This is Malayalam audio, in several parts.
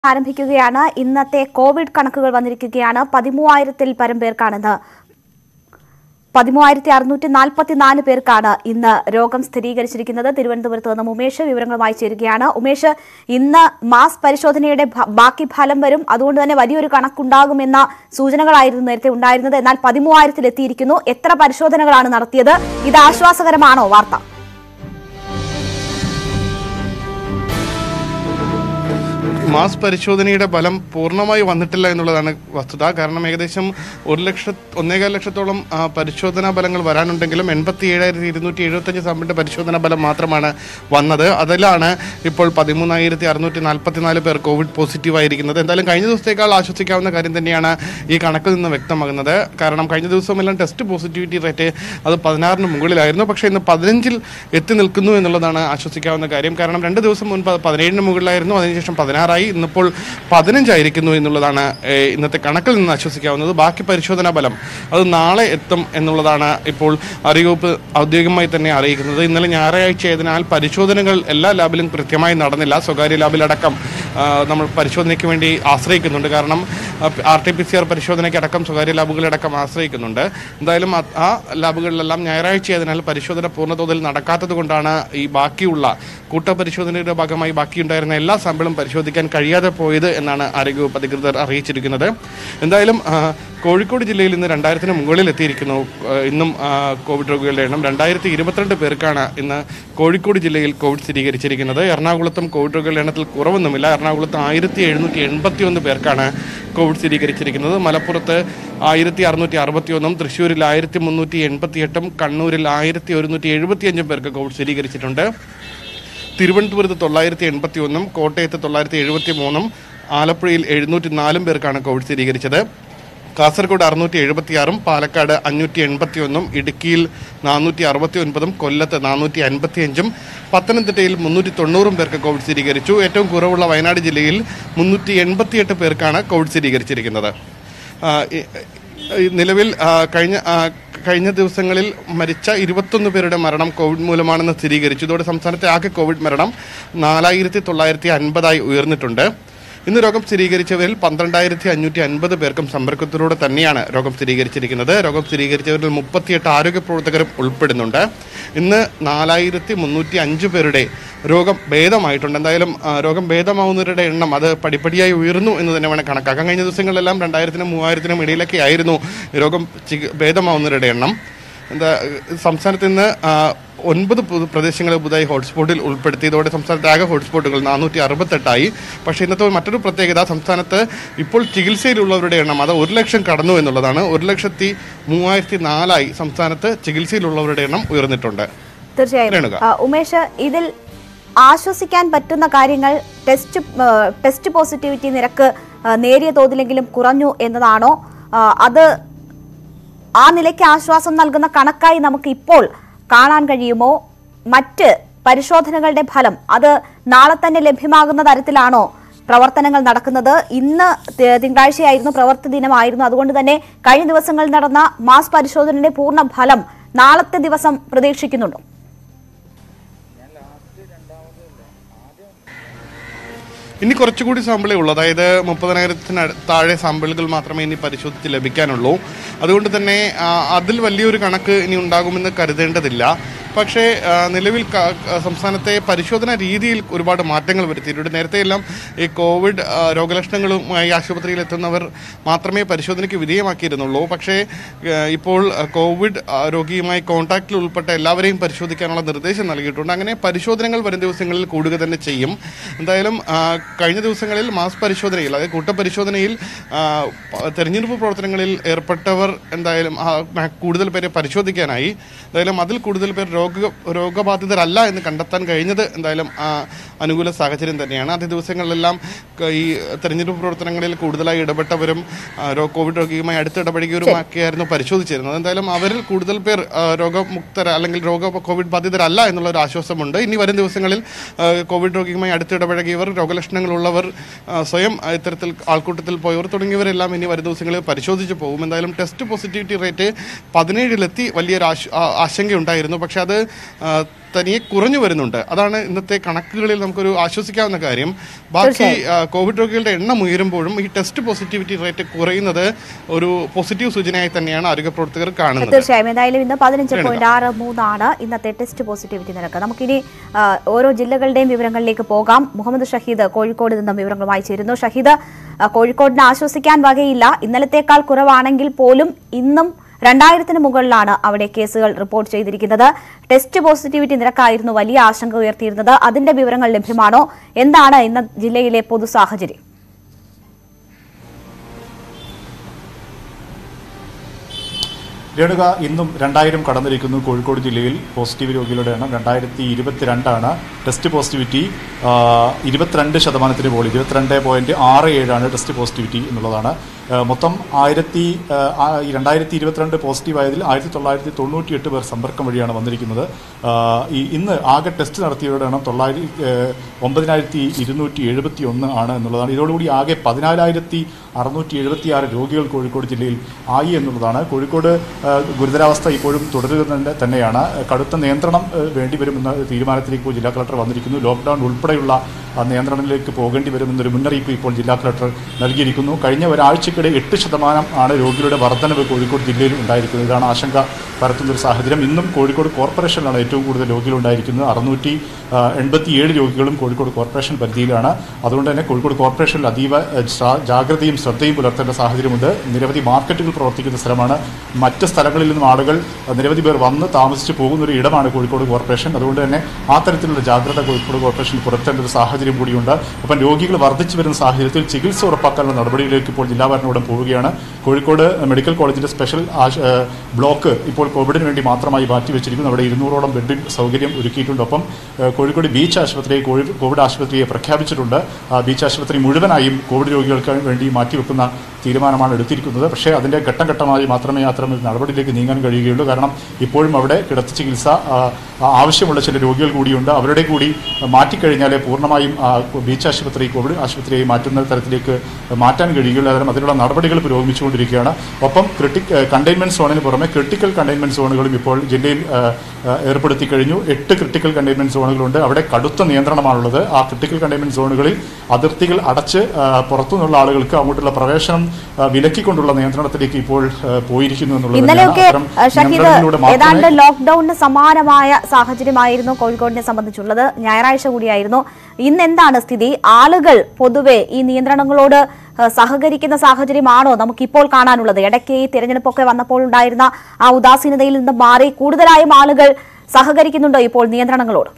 ആരംഭിക്കുകയാണ് ഇന്നത്തെ കോവിഡ് കണക്കുകൾ വന്നിരിക്കുകയാണ് പതിമൂവായിരത്തിൽ പരം പേർക്കാണിന്ന് പതിമൂവായിരത്തി അറുന്നൂറ്റി നാൽപ്പത്തിനാല് പേർക്കാണ് ഇന്ന് രോഗം സ്ഥിരീകരിച്ചിരിക്കുന്നത് തിരുവനന്തപുരത്ത് നിന്നും ഉമേഷ് വിവരങ്ങളുമായി ചേരുകയാണ് ഉമേഷ് ഇന്ന് മാസ് പരിശോധനയുടെ ഭ- ബാക്കി ഫലം വരും അതുകൊണ്ട് തന്നെ വലിയൊരു കണക്കുണ്ടാകുമെന്ന സൂചനകളായിരുന്നു നേരത്തെ ഉണ്ടായിരുന്നത് എന്നാൽ പതിമൂവായിരത്തിൽ എത്തിയിരിക്കുന്നു എത്ര പരിശോധനകളാണ് നടത്തിയത് ഇത് ആശ്വാസകരമാണോ വാർത്ത മാസ് പരിശോധനയുടെ ഫലം പൂർണ്ണമായി വന്നിട്ടില്ല എന്നുള്ളതാണ് വസ്തുത കാരണം ഏകദേശം ഒരു ലക്ഷ ഒന്നേകാൽ ലക്ഷത്തോളം ആ, പരിശോധനാ ഫലങ്ങൾ വരാനുണ്ടെങ്കിലും എൺപത്തി ഏഴായിരത്തി ഇരുന്നൂറ്റി എഴുപത്തഞ്ച് സാമ്പിളിന്റെ പരിശോധനാ ഫലം മാത്രമാണ് വന്നത് അതിലാണ് ഇപ്പോൾ പതിമൂന്നായിരത്തി അറുന്നൂറ്റി നാൽപ്പത്തിനാല് പേർ കോവിഡ് പോസിറ്റീവ് ആയിരിക്കുന്നത് എന്തായാലും കഴിഞ്ഞ ദിവസത്തേക്കാൾ ആശ്വസിക്കാവുന്ന കാര്യം തന്നെയാണ് ഈ കണക്കിൽ നിന്ന് വ്യക്തമാകുന്നത് കാരണം കഴിഞ്ഞ ദിവസമെല്ലാം ടെസ്റ്റ് പോസിറ്റിവിറ്റി റേറ്റ് അത് പതിനാറിന് മുകളിലായിരുന്നു പക്ഷേ ഇന്ന് പതിനഞ്ചിൽ എത്തി നിൽക്കുന്നു എന്നുള്ളതാണ് ആശ്വസിക്കാവുന്ന കാര്യം കാരണം രണ്ട് ദിവസം മുൻപ് അത് പതിനേഴിന് മുകളിലായിരുന്നു അതിനുശേഷം പതിനാറായി ഇന്നിപ്പോൾ പതിനഞ്ചായിരിക്കുന്നു എന്നുള്ളതാണ് ഏഹ്, ഇന്നത്തെ കണക്കിൽ നിന്ന് ആശ്വസിക്കാവുന്നത് ബാക്കി പരിശോധനാ ഫലം അത് നാളെ എത്തും എന്നുള്ളതാണ് ഇപ്പോൾ ആരോഗ്യവകുപ്പ് ഔദ്യോഗികമായി തന്നെ അറിയിക്കുന്നത് ഇന്നലെ ഞായറാഴ്ച ആയതിനാൽ പരിശോധനകൾ എല്ലാ ലാബിലും കൃത്യമായി നടന്നില്ല സ്വകാര്യ ലാബിലടക്കം ആ, നമ്മൾ പരിശോധനയ്ക്ക് വേണ്ടി ആശ്രയിക്കുന്നുണ്ട് കാരണം R T P C R പരിശോധനയ്ക്ക് അടക്കം സ്വകാര്യ ലാബുകളടക്കം ആശ്രയിക്കുന്നുണ്ട് എന്തായാലും ആ- ആ ലാബുകളിലെല്ലാം ഞായറാഴ്ച ആയതിനാൽ പരിശോധന പൂർണ്ണതോതിൽ നടക്കാത്തത് കൊണ്ടാണ് ഈ ബാക്കിയുള്ള കൂട്ടപരിശോധനയുടെ ഭാഗമായി ബാക്കിയുണ്ടായിരുന്ന എല്ലാ സാമ്പിളും പരിശോധിക്കാൻ കഴിയാതെ പോയത് എന്നാണ് ആരോഗ്യവകുപ്പ് അധികൃതർ അറിയിച്ചിരിക്കുന്നത് എന്തായാലും ആ, കോഴിക്കോട് ജില്ലയിൽ ഇന്ന് രണ്ടായിരത്തിന് മുകളിൽ എത്തിയിരിക്കുന്നു ആ, ഇന്നും ആ, കോവിഡ് രോഗികളുടെ എണ്ണം രണ്ടായിരത്തി ഇരുപത്തിരണ്ട് പേർക്കാണ് ഇന്ന് കോഴിക്കോട് ജില്ലയിൽ കോവിഡ് സ്ഥിരീകരിച്ചിരിക്കുന്നത് എറണാകുളത്തും കോവിഡ് രോഗികളുടെ എണ്ണത്തിൽ കുറവൊന്നുമില്ല എറണാകുളത്ത് ആയിരത്തി എഴുന്നൂറ്റി എൺപത്തി ഒന്ന് പേർക്കാണ് കോവിഡ് സ്ഥിരീകരിച്ചിരിക്കുന്നത് മലപ്പുറത്ത് ആയിരത്തി അറുന്നൂറ്റി അറുപത്തി ഒന്നും തൃശ്ശൂരിൽ ആയിരത്തി മുന്നൂറ്റി എൺപത്തി എട്ടും കണ്ണൂരിൽ ആയിരത്തി ഒരുന്നൂറ്റി എഴുപത്തി അഞ്ചും പേർക്ക് കോവിഡ് സ്ഥിരീകരിച്ചിട്ടുണ്ട് തിരുവനന്തപുരത്ത് തൊള്ളായിരത്തി എൺപത്തി ഒന്നും കോട്ടയത്ത് തൊള്ളായിരത്തി എഴുപത്തി മൂന്നും ആലപ്പുഴയിൽ എഴുന്നൂറ്റി നാലും പേർക്കാണ് കോവിഡ് സ്ഥിരീകരിച്ചത് കാസർഗോഡ് അറുന്നൂറ്റി എഴുപത്തിയാറും പാലക്കാട് അഞ്ഞൂറ്റി എൺപത്തി ഒന്നും ഇടുക്കിയിൽ നാനൂറ്റി അറുപത്തി ഒൻപതും കൊല്ലത്ത് നാനൂറ്റി അൻപത്തി അഞ്ചും പത്തനംതിട്ടയിൽ മുന്നൂറ്റി തൊണ്ണൂറും പേർക്ക് കോവിഡ് സ്ഥിരീകരിച്ചു ഏറ്റവും കുറവുള്ള വയനാട് ജില്ലയിൽ മുന്നൂറ്റി എൺപത്തിയെട്ട് പേർക്കാണ് കോവിഡ് സ്ഥിരീകരിച്ചിരിക്കുന്നത് ആ, ഈ- ഈ നിലവിൽ ആ, കഴിഞ്ഞ ആ, കഴിഞ്ഞ ദിവസങ്ങളിൽ മരിച്ച ഇരുപത്തൊന്ന് പേരുടെ മരണം കോവിഡ് മൂലമാണെന്ന് സ്ഥിരീകരിച്ചു ഇതോടെ സംസ്ഥാനത്തെ ആകെ കോവിഡ് മരണം നാലായിരത്തി തൊള്ളായിരത്തി അൻപതായി ഉയർന്നിട്ടുണ്ട് ഇന്ന് രോഗം സ്ഥിരീകരിച്ചവരിൽ പന്ത്രണ്ടായിരത്തി അഞ്ഞൂറ്റി അൻപത് പേർക്കും സമ്പർക്കത്തിലൂടെ തന്നെയാണ് രോഗം സ്ഥിരീകരിച്ചിരിക്കുന്നത് രോഗം സ്ഥിരീകരിച്ചവരിൽ മുപ്പത്തിയെട്ട് ആരോഗ്യ പ്രവർത്തകരും ഉൾപ്പെടുന്നുണ്ട് ഇന്ന് നാലായിരത്തി മുന്നൂറ്റി അഞ്ച് പേരുടെ രോഗം ഭേദമായിട്ടുണ്ട് എന്തായാലും ആ, രോഗം ഭേദമാവുന്നവരുടെ എണ്ണം അത് പടിപ്പടിയായി ഉയർന്നു എന്ന് തന്നെ വേണം കണക്കാക്കാം കഴിഞ്ഞ ദിവസങ്ങളിലെല്ലാം രണ്ടായിരത്തിനും മൂവായിരത്തിനും ഇടയിലൊക്കെ ആയിരുന്നു രോഗം ചികി- ഭേദമാവുന്നവരുടെ എണ്ണം എന്താ സംസ്ഥാനത്ത് ഇന്ന് ആ, ഒൻപത് പുതു പ്രദേശങ്ങളെ പുതുതായി ഹോട്ട്സ്പോട്ടിൽ ഉൾപ്പെടുത്തിയതോടെ സംസ്ഥാനത്തെ ആകെ ഹോട്ട്സ്പോട്ടുകൾ നാനൂറ്റി അറുപത്തെട്ടായി പക്ഷേ ഇന്നത്തെ മറ്റൊരു പ്രത്യേകത സംസ്ഥാനത്ത് ഇപ്പോൾ ചികിത്സയിലുള്ളവരുടെ എണ്ണം അത് ഒരു ലക്ഷം കടന്നു എന്നുള്ളതാണ് ഒരു ലക്ഷത്തി മൂവായിരത്തി നാലായി സംസ്ഥാനത്ത് ചികിത്സയിലുള്ളവരുടെ എണ്ണം ഉയർന്നിട്ടുണ്ട് തീർച്ചയായും രേണുക. ആ, ഉമേഷ് ഇതിൽ ആശ്വസിക്കാൻ പറ്റുന്ന കാര്യങ്ങൾ ടെസ്റ്റ് ആ, ടെസ്റ്റ് പോസിറ്റിവിറ്റി നിരക്ക് ആ, നേരിയ തോതിലെങ്കിലും കുറഞ്ഞു എന്നതാണോ ആ, അത് ആ നിലയ്ക്ക് ആശ്വാസം നൽകുന്ന കണക്കായി നമുക്ക് ഇപ്പോൾ കാണാൻ കഴിയുമോ മറ്റ് പരിശോധനകളുടെ ഫലം അത് നാളെ തന്നെ ലഭ്യമാകുന്ന തരത്തിലാണോ പ്രവർത്തനങ്ങൾ നടക്കുന്നത് ഇന്ന് തി- തിങ്കളാഴ്ചയായിരുന്നു പ്രവർത്തി ദിനമായിരുന്നു അതുകൊണ്ട് തന്നെ കഴിഞ്ഞ ദിവസങ്ങളിൽ നടന്ന മാസ് പരിശോധനയുടെ പൂർണ്ണ ഫലം നാളത്തെ ദിവസം പ്രതീക്ഷിക്കുന്നുണ്ടോ ഇനി കുറച്ചുകൂടി സാമ്പിളേ ഉള്ളൂ അതായത് മുപ്പതിനായിരത്തിന് താഴെ സാമ്പിളുകൾ മാത്രമേ ഇനി പരിശോധിച്ച് ലഭിക്കാനുള്ളൂ അതുകൊണ്ട് തന്നെ ആ, അതിൽ വലിയൊരു കണക്ക് ഇനി ഉണ്ടാകുമെന്ന് കരുതേണ്ടതില്ല പക്ഷേ ആ, നിലവിൽ ക- ക- സംസ്ഥാനത്തെ പരിശോധന രീതിയിൽ ഒരുപാട് മാറ്റങ്ങൾ വരുത്തിയിട്ടുണ്ട് നേരത്തെ എല്ലാം ഈ കോവിഡ് ആ, രോഗലക്ഷണങ്ങളുമായി ആശുപത്രിയിൽ എത്തുന്നവർ മാത്രമേ പരിശോധനയ്ക്ക് വിധേയമാക്കിയിരുന്നുള്ളൂ പക്ഷേ ആ, ഇപ്പോൾ ആ, കോവിഡ് ആ, രോഗിയുമായി കോൺടാക്റ്റിൽ ഉൾപ്പെട്ട എല്ലാവരെയും പരിശോധിക്കാനുള്ള നിർദ്ദേശം നൽകിയിട്ടുണ്ട് അങ്ങനെ പരിശോധനകൾ വരും ദിവസങ്ങളിൽ കൂടുക തന്നെ ചെയ്യും എന്തായാലും ആ, കഴിഞ്ഞ ദിവസങ്ങളിൽ മാസ് പരിശോധനയിൽ അതായത് കൂട്ടപരിശോധനയിൽ ആ, പ- തെരഞ്ഞെടുപ്പ് പ്രവർത്തനങ്ങളിൽ ഏർപ്പെട്ടവർ എന്തായാലും ആ, മ- കൂടുതൽ പേരെ പരിശോധിക്കാനായി എന്തായാലും അതിൽ കൂടുതൽ പേർ രോഗ രോഗബാധിതരല്ല എന്ന് കണ്ടെത്താൻ കഴിഞ്ഞത് എന്തായാലും ആ, അനുകൂല സാഹചര്യം തന്നെയാണ് ആദ്യ ദിവസങ്ങളിലെല്ലാം ക- ഈ തെരഞ്ഞെടുപ്പ് പ്രവർത്തനങ്ങളിൽ കൂടുതലായി ഇടപെട്ടവരും ആ, രോ- കോവിഡ് രോഗിയുമായി അടുത്തിടപഴകിയവരുമൊക്കെയായിരുന്നു പരിശോധിച്ചിരുന്നത് എന്തായാലും അവരിൽ കൂടുതൽ പേർ ആ, രോഗമുക്തര അല്ലെങ്കിൽ രോഗ കോവിഡ് ബാധിതരല്ല എന്നുള്ള ഒരു ആശ്വാസമുണ്ട് ഇനി വരും ദിവസങ്ങളിൽ ആ, കോവിഡ് രോഗിയുമായി അടുത്തിടപഴകിയവർ രോഗലക്ഷണങ്ങളുള്ളവർ ആ, സ്വയം ആ, ഇത്തരത്തിൽ ആൾക്കൂട്ടത്തിൽ പോയവർ തുടങ്ങിയവരെല്ലാം ഇനി വരും ദിവസങ്ങളിൽ പരിശോധിച്ച് പോകും എന്തായാലും ടെസ്റ്റ് പോസിറ്റിവിറ്റി റേറ്റ് പതിനേഴിലെത്തി വലിയൊരു ആശ- ആ- ആശങ്കയുണ്ടായിരുന്നു പക്ഷേ അത് ആ, തനിയെ കുറഞ്ഞു വരുന്നുണ്ട് അതാണ് ഇന്നത്തെ കണക്കുകളിൽ നമുക്കൊരു ആശ്വസിക്കാവുന്ന കാര്യം ബാക്കി ആ, കോവിഡ് രോഗികളുടെ എണ്ണം ഉയരുമ്പോഴും ഈ ടെസ്റ്റ് പോസിറ്റിവിറ്റി റേറ്റ് കുറയുന്നത് ഒരു പോസിറ്റീവ് സൂചനയായി തന്നെയാണ് ആരോഗ്യ പ്രവർത്തകർ കാണുന്നത് തീർച്ചയായും എന്തായാലും ഇന്ന് പതിനഞ്ച് പോയിന്റ് ആറ് മൂന്നാണ് ഇന്നത്തെ ടെസ്റ്റ് പോസിറ്റിവിറ്റി നിരക്ക് നമുക്കിനി ആ, ഓരോ ജില്ലകളുടെയും വിവരങ്ങളിലേക്ക് പോകാം മുഹമ്മദ് ഷഹീദ് കോഴിക്കോട് നിന്നും വിവരങ്ങളുമായി ചേരുന്നു ഷഹീദ് ആ, കോഴിക്കോടിനെ ആശ്വസിക്കാൻ വകയില്ല ഇന്നലത്തേക്കാൾ കുറവാണെങ്കിൽ പോലും ഇന്നും രണ്ടായിരത്തിന് മുകളിലാണ് അവിടെ കേസുകൾ റിപ്പോർട്ട് ചെയ്തിരിക്കുന്നത് ടെസ്റ്റ് പോസിറ്റിവിറ്റി നിരക്കായിരുന്നു വലിയ ആശങ്ക ഉയർത്തിയിരുന്നത് അതിന്റെ വിവരങ്ങൾ ലഭ്യമാണോ എന്താണ് ഇന്ന് ജില്ലയിലെ പൊതു സാഹചര്യം രേണുക ഇന്നും രണ്ടായിരം കടന്നിരിക്കുന്നു കോഴിക്കോട് ജില്ലയിൽ പോസിറ്റീവ് രോഗികളുടെ എണ്ണം രണ്ടായിരത്തി ഇരുപത്തിരണ്ടാണ് ടെസ്റ്റ് പോസിറ്റിവിറ്റി ആ, ഇരുപത്തിരണ്ട് ശതമാനത്തിന് മുകളിൽ ഇരുപത്തിരണ്ട് പോയിന്റ് ആറ് ഏഴാണ് ടെസ്റ്റ് പോസിറ്റിവിറ്റി എന്നുള്ളതാണ് ആ, മൊത്തം ആയിരത്തി ആ, ആ, രണ്ടായിരത്തി ഇരുപത്തിരണ്ട് പോസിറ്റീവ് ആയതിൽ ആയിരത്തി തൊള്ളായിരത്തി തൊണ്ണൂറ്റി എട്ട് പേർ സമ്പർക്കം വഴിയാണ് വന്നിരിക്കുന്നത് ആ, ഈ ഇന്ന് ആകെ ടെസ്റ്റ് നടത്തിയവരുടെ എണ്ണം തൊള്ളായിരത്തി ഒമ്പതിനായിരത്തി ഇരുന്നൂറ്റി എഴുപത്തി ഒന്ന് ആണ് എന്നുള്ളതാണ് ഇതോടുകൂടി ആകെ പതിനാലായിരത്തി അറുന്നൂറ്റി എഴുപത്തി ആറ് രോഗികൾ കോഴിക്കോട് ജില്ലയിൽ ആയി എന്നുള്ളതാണ് കോഴിക്കോട് ആ, ഗുരുതരാവസ്ഥ ഇപ്പോഴും തുടരുന്നത് തന്നെയാണ് കടുത്ത നിയന്ത്രണം ആ, വേണ്ടിവരുമെന്ന തീരുമാനത്തിലേക്ക് ഇപ്പോൾ ജില്ലാ കളക്ടർ വന്നിരിക്കുന്നു ലോക്ക്ഡൌൺ ഉൾപ്പെടെയുള്ള ആ, നിയന്ത്രണങ്ങളിലേക്ക് പോകേണ്ടി വരുമെന്നൊരു മുന്നറിയിപ്പ് ഇപ്പോൾ ജില്ലാ കളക്ടർ നൽകിയിരിക്കുന്നു കഴിഞ്ഞ ഒരാഴ്ചക്കിടെ എട്ട് ശതമാനം ആണ് രോഗികളുടെ വർധനവ് കോഴിക്കോട് ജില്ലയിൽ ഉണ്ടായിരിക്കുന്നത് ഇതാണ് ആശങ്ക പരത്തുന്ന ഒരു സാഹചര്യം ഇന്നും കോഴിക്കോട് കോർപ്പറേഷനിലാണ് ഏറ്റവും കൂടുതൽ രോഗികൾ ഉണ്ടായിരിക്കുന്നത് അറുന്നൂറ്റി എൺപത്തിയേഴ് രോഗികളും കോഴിക്കോട് കോർപ്പറേഷൻ പരിധിയിലാണ് അതുകൊണ്ട് തന്നെ കോഴിക്കോട് കോർപ്പറേഷനിൽ അതീവ ആ, ശ്ര- ജാഗ്രതയും ശ്രദ്ധയും പുലർത്തേണ്ട സാഹചര്യമുണ്ട് നിരവധി മാർക്കറ്റുകൾ പ്രവർത്തിക്കുന്ന സ്ഥലമാണ് മറ്റ് സ്ഥലങ്ങളിൽ നിന്നും ആളുകൾ ആ, നിരവധി പേർ വന്ന് താമസിച്ച് പോകുന്ന ഒരു ഇടമാണ് കോഴിക്കോട് കോർപ്പറേഷൻ അതുകൊണ്ട് തന്നെ ആ തരത്തിലുള്ള ജാഗ്രത കോഴിക്കോട് കോർപ്പറേഷൻ പുലർത്തേണ്ട ഒരു സാഹചര്യം കൂടിയുണ്ട് അപ്പം രോഗികൾ വർദ്ധിച്ചു വരുന്ന സാഹചര്യത്തിൽ ചികിത്സ ഉറപ്പാക്കാനുള്ള നടപടിയിലേക്ക് ഇപ്പോൾ ജില്ലാ ഭരണകൂടം പോവുകയാണ് കോഴിക്കോട് മെഡിക്കൽ കോളേജിന്റെ സ്പെഷ്യൽ ആശ- ഏഹ് ബ്ലോക്ക് ഇപ്പോൾ കോവിഡിന് വേണ്ടി മാത്രമായി മാറ്റിവെച്ചിരിക്കുന്നു അവിടെ ഇരുന്നൂറോളം ബെഡ് സൗകര്യം ഒരുക്കിയിട്ടുണ്ട് ഒപ്പം ഏഹ് കോഴിക്കോട് ബീച്ച് ആശുപത്രിയെ കോഴി- കോവിഡ് ആശുപത്രിയെ പ്രഖ്യാപിച്ചിട്ടുണ്ട് ആ ബീച്ച് ആശുപത്രി മുഴുവനായും കോവിഡ് രോഗികൾക്ക് വേണ്ടി മാറ്റിവെക്കുന്ന തീരുമാനമാണ് എടുത്തിരിക്കുന്നത് പക്ഷേ അതിൻ്റെ ഘട്ടം ഘട്ടമായി മാത്രമേ അത്തരം ഒരു നടപടിയിലേക്ക് നീങ്ങാൻ കഴിയുകയുള്ളൂ കാരണം ഇപ്പോഴും അവിടെ കിടത്തി ചികിത്സ ആ, ആ, ആവശ്യമുള്ള ചില രോഗികൾ കൂടിയുണ്ട് അവരുടെ കൂടി മാറ്റിക്കഴിഞ്ഞാലേ പൂർണ്ണമായും ആ, ബീച്ച് ആശുപത്രി കോവിഡ് ആശുപത്രിയായി മാറ്റുന്ന തരത്തിലേക്ക് മാറ്റാൻ കഴിയുകയുള്ളൂ അതായത് അതിനുള്ള നടപടികൾ പുരോഗമിച്ചുകൊണ്ടിരിക്കുകയാണ് ഒപ്പം ക്രിട്ടിക് കണ്ടെയ്ൻമെന്റ് സോണിന് പുറമെ ക്രിട്ടിക്കൽ കണ്ടെയ്ൻമെന്റ് സോണുകളും ഇപ്പോൾ ജില്ലയിൽ ആ, ആ, ഏർപ്പെടുത്തി കഴിഞ്ഞു എട്ട് ക്രിട്ടിക്കൽ കണ്ടെയ്ൻമെന്റ് സോണുകളുണ്ട് അവിടെ കടുത്ത നിയന്ത്രണമാണുള്ളത് ആ ക്രിട്ടിക്കൽ കണ്ടെയ്ൻമെന്റ് സോണുകളിൽ അതിർത്തികൾ അടച്ച് ആ, പുറത്തുനിന്നുള്ള ആളുകൾക്ക് അങ്ങോട്ടുള്ള പ്രവേശനം ആ, വിലക്കിക്കൊണ്ടുള്ള നിയന്ത്രണത്തിലേക്ക് ഇപ്പോൾ ആ, പോയിരിക്കുന്നു എന്നുള്ളത് ഇന്നലെയൊക്കെ അത്തരം അഹ് ഷഹീദ് നിയന്ത്രണങ്ങളിലൂടെ മാത്രമേ ഏതാണ്ട് ലോക്ക്ഡൌണിന് സമാനമായ സാഹചര്യമായിരുന്നു കോഴിക്കോടിനെ സംബന്ധിച്ചുള്ളത് ഞായറാഴ്ച കൂടിയായിരുന്നു ഇന്ന് എന്താണ് സ്ഥിതി ആളുകൾ പൊതുവെ ഈ നിയന്ത്രണങ്ങളോട് അഹ് സഹകരിക്കുന്ന സാഹചര്യമാണോ നമുക്കിപ്പോൾ കാണാനുള്ളത് ഇടയ്ക്ക് ഈ തിരഞ്ഞെടുപ്പൊക്കെ വന്നപ്പോൾ ഉണ്ടായിരുന്ന ആ ഉദാസീനതയിൽ നിന്ന് മാറി കൂടുതലായും ആളുകൾ സഹകരിക്കുന്നുണ്ടോ ഇപ്പോൾ നിയന്ത്രണങ്ങളോട്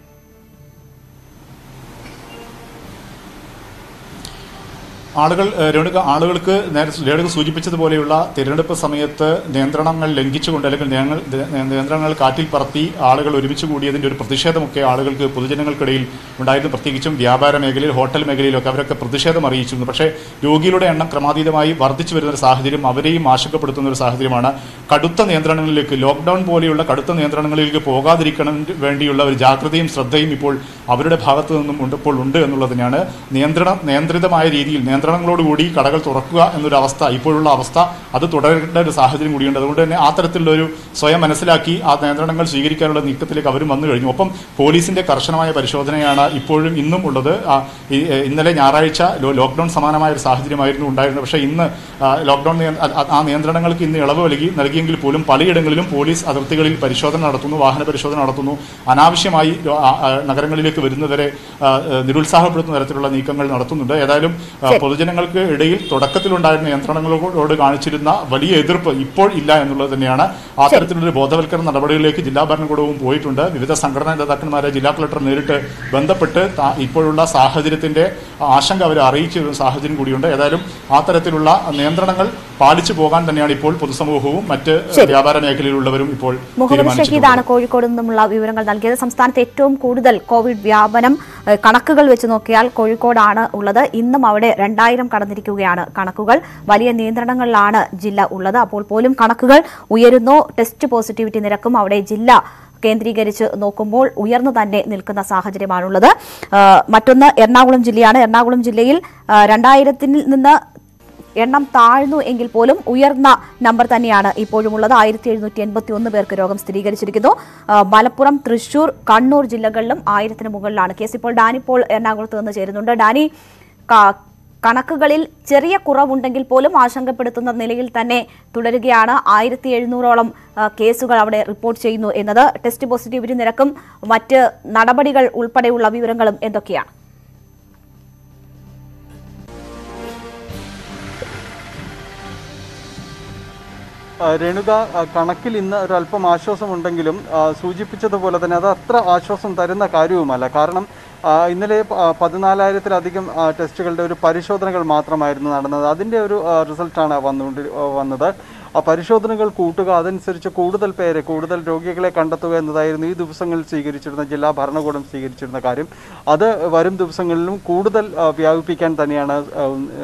ആളുകൾ ഏഹ്, രേണുക ആളുകൾക്ക് നേരെ രേണുക സൂചിപ്പിച്ചതുപോലെയുള്ള തിരഞ്ഞെടുപ്പ് സമയത്ത് നിയന്ത്രണങ്ങൾ ലംഘിച്ചുകൊണ്ട് അല്ലെങ്കിൽ നിയങ്ങൾ- നി- നിയന്ത്രണങ്ങൾ കാറ്റിൽ പറത്തി ആളുകൾ ഒരുമിച്ച് കൂടിയതിന്റെ ഒരു പ്രതിഷേധമൊക്കെ ആളുകൾക്ക് പൊതുജനങ്ങൾക്കിടയിൽ ഉണ്ടായിരുന്നു പ്രത്യേകിച്ചും വ്യാപാര മേഖലയിൽ ഹോട്ടൽ മേഖലയിലൊക്കെ അവരൊക്കെ പ്രതിഷേധം അറിയിച്ചിരുന്നു പക്ഷേ രോഗികളുടെ എണ്ണം ക്രമാതീതമായി വർദ്ധിച്ചു വരുന്ന ഒരു സാഹചര്യം അവരെയും ആശങ്കപ്പെടുത്തുന്ന ഒരു സാഹചര്യമാണ് കടുത്ത നിയന്ത്രണങ്ങളിലേക്ക് ലോക്ക്ഡൌൺ പോലെയുള്ള കടുത്ത നിയന്ത്രണങ്ങളിലേക്ക് പോകാതിരിക്കണം വേണ്ടിയുള്ള ഒരു ജാഗ്രതയും ശ്രദ്ധയും ഇപ്പോൾ അവരുടെ ഭാഗത്തു നിന്നും ഉണ്ട് ഇപ്പോൾ ഉണ്ട് എന്നുള്ളതിനാണ് നിയന്ത്രണം നിയന്ത്രിതമായ രീതിയിൽ നിയന്ത്രണങ്ങളോടുകൂടി കടകൾ തുറക്കുക എന്നൊരു അവസ്ഥ ഇപ്പോഴുള്ള അവസ്ഥ അത് തുടരേണ്ട ഒരു സാഹചര്യം കൂടിയുണ്ട് അതുകൊണ്ട് തന്നെ ആ തരത്തിലുള്ള ഒരു സ്വയം മനസ്സിലാക്കി ആ നിയന്ത്രണങ്ങൾ സ്വീകരിക്കാനുള്ള നീക്കത്തിലേക്ക് അവരും വന്നു കഴിഞ്ഞു ഒപ്പം പോലീസിന്റെ കർശനമായ പരിശോധനയാണ് ഇപ്പോഴും ഇന്നും ഉള്ളത് ആ, ഈ, ഏ, ഇന്നലെ ഞായറാഴ്ച ലോ- ലോക്ക്ഡൌൺ സമാനമായ ഒരു സാഹചര്യമായിരുന്നു ഉണ്ടായിരുന്നത് പക്ഷേ ഇന്ന് ആ, ലോക്ക്ഡൌൺ നിയ- ആ- ആ- ആ നിയന്ത്രണങ്ങൾക്ക് ഇന്ന് ഇളവ് നൽകി നൽകിയെങ്കിൽ പോലും പലയിടങ്ങളിലും പോലീസ് അതിർത്തികളിൽ പരിശോധന നടത്തുന്നു വാഹന പരിശോധന നടത്തുന്നു അനാവശ്യമായി രോ- ആ- ആ നഗരങ്ങളിലേക്ക് വരുന്നവരെ ആ, ആ, നിരുത്സാഹപ്പെടുത്തുന്ന തരത്തിലുള്ള നീക്കങ്ങൾ നടത്തുന്നുണ്ട് ഏതായാലും ആ, പൊതുജനങ്ങൾക്ക് ഇടയിൽ തുടക്കത്തിലുണ്ടായിരുന്ന നിയന്ത്രണങ്ങളോട് കാണിച്ചിരുന്ന വലിയ എതിർപ്പ് ഇപ്പോൾ ഇല്ല എന്നുള്ളത് തന്നെയാണ് ആ തരത്തിലൊരു ബോധവൽക്കരണ നടപടികളിലേക്ക് ജില്ലാ ഭരണകൂടവും പോയിട്ടുണ്ട് വിവിധ സംഘടനാ നേതാക്കന്മാരെ ജില്ലാ കളക്ടർ നേരിട്ട് ബന്ധപ്പെട്ട് താ- ഇപ്പോഴുള്ള സാഹചര്യത്തിന്റെ ആശങ്ക അവർ അറിയിച്ചിരുന്ന സാഹചര്യം കൂടിയുണ്ട് ഏതായാലും ആ തരത്തിലുള്ള നിയന്ത്രണങ്ങൾ പാലിച്ചു പോകാൻ തന്നെയാണ് ഇപ്പോൾ പൊതുസമൂഹവും മറ്റ് വ്യാപാര മേഖലയിലുള്ളവരും ഇപ്പോൾ മുഹമ്മദ് തീരുമാനിച്ചിട്ടുള്ളത് ഷഹീദാണ് കോഴിക്കോട് നിന്നുമുള്ള വിവരങ്ങൾ നൽകിയത് സംസ്ഥാനത്ത് ഏറ്റവും കൂടുതൽ കോവിഡ് വ്യാപനം ഏഹ്, കണക്കുകൾ വെച്ച് നോക്കിയാൽ കോഴിക്കോടാണ് ഉള്ളത് ഇന്നും അവിടെ രണ്ടായിരം കടന്നിരിക്കുകയാണ് കണക്കുകൾ വലിയ നിയന്ത്രണങ്ങളിലാണ് ജില്ല ഉള്ളത് അപ്പോൾ പോലും കണക്കുകൾ ഉയരുന്നു ടെസ്റ്റ് പോസിറ്റിവിറ്റി നിരക്കും അവിടെ ജില്ല കേന്ദ്രീകരിച്ച് നോക്കുമ്പോൾ ഉയർന്നു തന്നെ നിൽക്കുന്ന സാഹചര്യമാണുള്ളത് ഏഹ്, മറ്റൊന്ന് എറണാകുളം ജില്ലയാണ് എറണാകുളം ജില്ലയിൽ ഏഹ്, രണ്ടായിരത്തിൽ നിന്ന് എണ്ണം താഴ്ന്നു എങ്കിൽ പോലും ഉയർന്ന നമ്പർ തന്നെയാണ് ഇപ്പോഴും ഉള്ളത് ആയിരത്തി എഴുന്നൂറ്റി എൺപത്തി ഒന്ന് പേർക്ക് രോഗം സ്ഥിരീകരിച്ചിരിക്കുന്നു ആ, മലപ്പുറം തൃശൂർ കണ്ണൂർ ജില്ലകളിലും ആയിരത്തിന് മുകളിലാണ് കേസ് ഇപ്പോൾ ഡാനി ഇപ്പോൾ എറണാകുളത്ത് നിന്ന് ചേരുന്നുണ്ട് ഡാനി ക- കണക്കുകളിൽ ചെറിയ കുറവുണ്ടെങ്കിൽ പോലും ആശങ്കപ്പെടുത്തുന്ന നിലയിൽ തന്നെ തുടരുകയാണ് ആയിരത്തി എഴുന്നൂറോളം ആ, കേസുകൾ അവിടെ റിപ്പോർട്ട് ചെയ്യുന്നു എന്നത് ടെസ്റ്റ് പോസിറ്റിവിറ്റി നിരക്കും മറ്റ് നടപടികൾ ഉൾപ്പെടെയുള്ള വിവരങ്ങളും എന്തൊക്കെയാണ് ആ, രേണുക ആ, കണക്കിൽ ഇന്ന് ഒരല്പം ആശ്വാസമുണ്ടെങ്കിലും ആ, സൂചിപ്പിച്ചതുപോലെ തന്നെ അത് അത്ര ആശ്വാസം തരുന്ന കാര്യവുമല്ല കാരണം ആ, ഇന്നലെ പ- ആ, പതിനാലായിരത്തിലധികം ആ, ടെസ്റ്റുകളുടെ ഒരു പരിശോധനകൾ മാത്രമായിരുന്നു നടന്നത് അതിൻ്റെ ഒരു ആ, റിസൾട്ടാണ് വന്നുകൊണ്ട് ആ, വന്നത് ആ പരിശോധനകൾ കൂട്ടുക അതനുസരിച്ച് കൂടുതൽ പേരെ കൂടുതൽ രോഗികളെ കണ്ടെത്തുക എന്നതായിരുന്നു ഈ ദിവസങ്ങളിൽ സ്വീകരിച്ചിരുന്ന ജില്ലാ ഭരണകൂടം സ്വീകരിച്ചിരുന്ന കാര്യം അത് വരും ദിവസങ്ങളിലും കൂടുതൽ ആ, വ്യാപിപ്പിക്കാൻ തന്നെയാണ് ആ,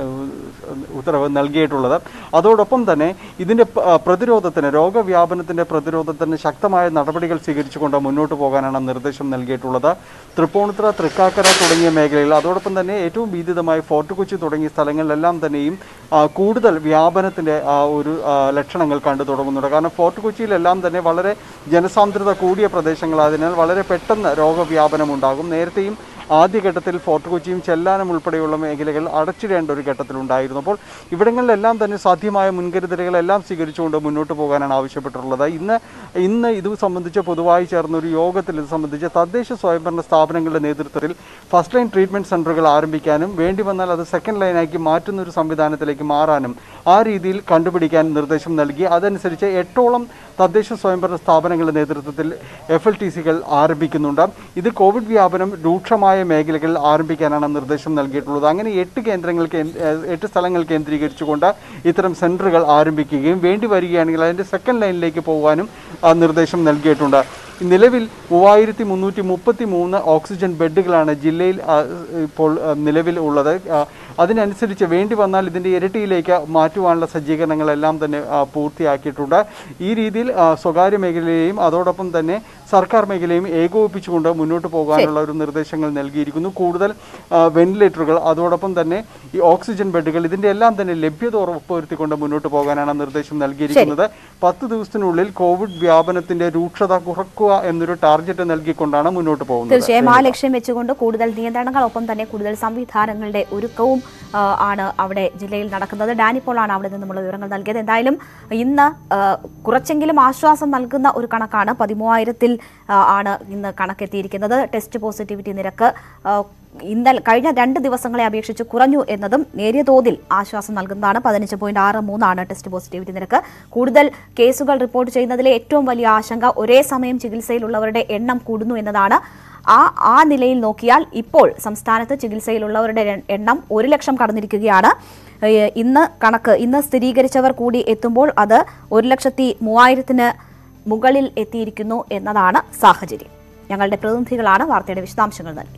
ഉം, ഉത്തരവ് നൽകിയിട്ടുള്ളത് അതോടൊപ്പം തന്നെ ഇതിൻ്റെ പ- ആ, പ്രതിരോധത്തിന് രോഗവ്യാപനത്തിൻ്റെ പ്രതിരോധത്തിന് ശക്തമായ നടപടികൾ സ്വീകരിച്ചുകൊണ്ട് മുന്നോട്ട് പോകാനാണ് നിർദ്ദേശം നൽകിയിട്ടുള്ളത് തൃപ്പൂണിത്തുറ തൃക്കാക്കര തുടങ്ങിയ മേഖലയിൽ അതോടൊപ്പം തന്നെ ഏറ്റവും ഭീതിതമായ ഫോർട്ട് കൊച്ചി തുടങ്ങിയ സ്ഥലങ്ങളിലെല്ലാം തന്നെയും ആ, കൂടുതൽ വ്യാപനത്തിൻ്റെ ആ ഒരു ആ, ലക്ഷണങ്ങൾ കണ്ടു തുടങ്ങുന്നുണ്ട് കാരണം ഫോർട്ട് കൊച്ചിയിലെല്ലാം തന്നെ വളരെ ജനസാന്ദ്രത കൂടിയ പ്രദേശങ്ങളായതിനാൽ വളരെ പെട്ടെന്ന് രോഗവ്യാപനം ഉണ്ടാകും നേരത്തെയും ആദ്യഘട്ടത്തിൽ ഫോർട്ട് കൊച്ചിയും ചെല്ലാനം ഉൾപ്പെടെയുള്ള മേഖലകൾ അടച്ചിടേണ്ട ഒരു ഘട്ടത്തിലുണ്ടായിരുന്നു അപ്പോൾ ഇവിടങ്ങളിലെല്ലാം തന്നെ സാധ്യമായ മുൻകരുതലുകളെല്ലാം സ്വീകരിച്ചുകൊണ്ട് മുന്നോട്ട് പോകാനാണ് ആവശ്യപ്പെട്ടിട്ടുള്ളത് ഇന്ന് ഇന്ന് ഇത് സംബന്ധിച്ച് പൊതുവായി ചേർന്ന ഒരു യോഗത്തിൽ ഇത് സംബന്ധിച്ച് തദ്ദേശ സ്വയംഭരണ സ്ഥാപനങ്ങളുടെ നേതൃത്വത്തിൽ ഫസ്റ്റ് ലൈൻ ട്രീറ്റ്മെൻറ്റ് സെൻ്ററുകൾ ആരംഭിക്കാനും വേണ്ടി വന്നാൽ അത് സെക്കൻഡ് ലൈനാക്കി മാറ്റുന്ന ഒരു സംവിധാനത്തിലേക്ക് മാറാനും ആ രീതിയിൽ കണ്ടുപിടിക്കാൻ നിർദ്ദേശം നൽകി അതനുസരിച്ച് എട്ടോളം തദ്ദേശ സ്വയംഭരണ സ്ഥാപനങ്ങളുടെ നേതൃത്വത്തിൽ എഫ് എൽ ടി സികൾ ആരംഭിക്കുന്നുണ്ട് ഇത് കോവിഡ് വ്യാപനം രൂക്ഷമായ മേഖലകളിൽ ആരംഭിക്കാനാണ് നിർദ്ദേശം നൽകിയിട്ടുള്ളത് അങ്ങനെ എട്ട് കേന്ദ്രങ്ങൾ കേന്ദ്ര- ഏഹ് എട്ട് സ്ഥലങ്ങൾ കേന്ദ്രീകരിച്ചുകൊണ്ട് ഇത്തരം സെൻറ്ററുകൾ ആരംഭിക്കുകയും വേണ്ടി വരികയാണെങ്കിൽ അതിൻ്റെ സെക്കൻഡ് ലൈനിലേക്ക് പോകാനും ആ നിർദ്ദേശം നൽകിയിട്ടുണ്ട് നിലവിൽ മൂവായിരത്തി മുന്നൂറ്റി മുപ്പത്തി മൂന്ന് ഓക്സിജൻ ബെഡുകളാണ് ജില്ലയിൽ ആ, ഇപ്പോൾ ആ, നിലവിൽ ഉള്ളത് ആ, അതിനനുസരിച്ച് വേണ്ടി വന്നാൽ ഇതിൻ്റെ ഇരട്ടിയിലേക്ക് മാറ്റുവാനുള്ള സജ്ജീകരണങ്ങളെല്ലാം തന്നെ ആ, പൂർത്തിയാക്കിയിട്ടുണ്ട് ഈ രീതിയിൽ ആ, സ്വകാര്യ മേഖലയെയും അതോടൊപ്പം തന്നെ സർക്കാർ മേഖലയും ഏകോപിപ്പിച്ചുകൊണ്ട് മുന്നോട്ട് പോകാനുള്ള ഒരു നിർദ്ദേശങ്ങൾ നൽകിയിരിക്കുന്നു കൂടുതൽ ആ, വെന്റിലേറ്ററുകൾ അതോടൊപ്പം തന്നെ ഈ ഓക്സിജൻ ബെഡുകൾ ഇതിൻ്റെ എല്ലാം തന്നെ ലഭ്യത ഉറപ്പുവരുത്തിക്കൊണ്ട് മുന്നോട്ട് പോകാനാണ് നിർദ്ദേശം നൽകിയിരിക്കുന്നത് പത്ത് ദിവസത്തിനുള്ളിൽ കോവിഡ് വ്യാപനത്തിന്റെ രൂക്ഷത കുറക്കുക എന്നൊരു ടാർഗറ്റ് നൽകിക്കൊണ്ടാണ് മുന്നോട്ട് പോകുന്നത് തീർച്ചയായും ആ ലക്ഷ്യം വെച്ചുകൊണ്ട് കൂടുതൽ നിയന്ത്രണങ്ങൾ ഒപ്പം തന്നെ കൂടുതൽ സംവിധാനങ്ങളുടെ ഒരുക്കവും ആ, ആണ് അവിടെ ജില്ലയിൽ നടക്കുന്നത് ഡാനിപ്പോളാണ് അവിടെ നിന്നുമുള്ള വിവരങ്ങൾ നൽകിയത് എന്തായാലും ഇന്ന് ആ, കുറച്ചെങ്കിലും ആശ്വാസം നൽകുന്ന ഒരു കണക്കാണ് പതിമൂവായിരത്തിൽ ആ, ആണ് ഇന്ന് കണക്കെത്തിയിരിക്കുന്നത് ടെസ്റ്റ് പോസിറ്റിവിറ്റി നിരക്ക് ആ, ഇന്നലെ കഴിഞ്ഞ രണ്ട് ദിവസങ്ങളെ അപേക്ഷിച്ച് കുറഞ്ഞു എന്നതും നേരിയ തോതിൽ ആശ്വാസം നൽകുന്നതാണ് പതിനഞ്ച് പോയിന്റ് ആറ് മൂന്നാണ് ടെസ്റ്റ് പോസിറ്റിവിറ്റി നിരക്ക് കൂടുതൽ കേസുകൾ റിപ്പോർട്ട് ചെയ്യുന്നതിലെ ഏറ്റവും വലിയ ആശങ്ക ഒരേ സമയം ചികിത്സയിലുള്ളവരുടെ എണ്ണം കൂടുന്നു എന്നതാണ് ആ ആ നിലയിൽ നോക്കിയാൽ ഇപ്പോൾ സംസ്ഥാനത്ത് ചികിത്സയിലുള്ളവരുടെ എ- എണ്ണം ഒരു ലക്ഷം കടന്നിരിക്കുകയാണ് ഏഹ് ഇന്ന് കണക്ക് ഇന്ന് സ്ഥിരീകരിച്ചവർ കൂടി എത്തുമ്പോൾ അത് ഒരു ലക്ഷത്തി മൂവായിരത്തിന് മുകളിൽ എത്തിയിരിക്കുന്നു എന്നതാണ് സാഹചര്യം ഞങ്ങളുടെ പ്രതിനിധികളാണ് വാർത്തയുടെ വിശദാംശങ്ങൾ നൽകിയത്